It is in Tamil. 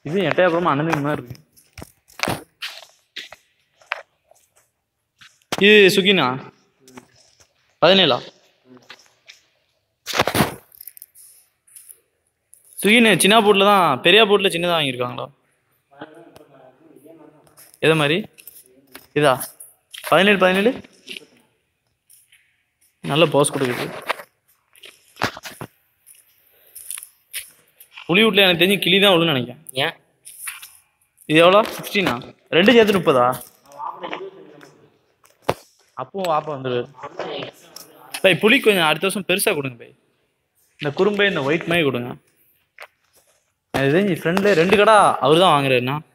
இது எட்டயபுரம் அண்ணனுக்கு மாதிரி இருக்கு இது சுகினா பதினேழா சுகினு சின்ன போட்டில் தான் பெரிய போட்டில் சின்னதாக வாங்கியிருக்காங்களா எதை மாதிரி இதா பதினேழு பதினேழு நல்ல போஸ் கொடுக்குது புளி வீட்டில் எனக்கு தெரிஞ்சு கிளி தான் விழுன்னு நினைக்கிறேன் ஏன் இது எவ்வளோ சிக்ஸ்டீனா ரெண்டு சேர்த்து முப்பதா அப்பவும் வாப்பா வந்துரு பை புளி கொஞ்சம் அடுத்த வருஷம் பெருசாக கொடுங்க பை இந்த குறும்பை இந்த ஒயிட் மாதிரி கொடுங்க எனக்கு தெரிஞ்சு ஃப்ரெண்டில் ரெண்டு கடை அவர் தான் வாங்குறாருண்ணா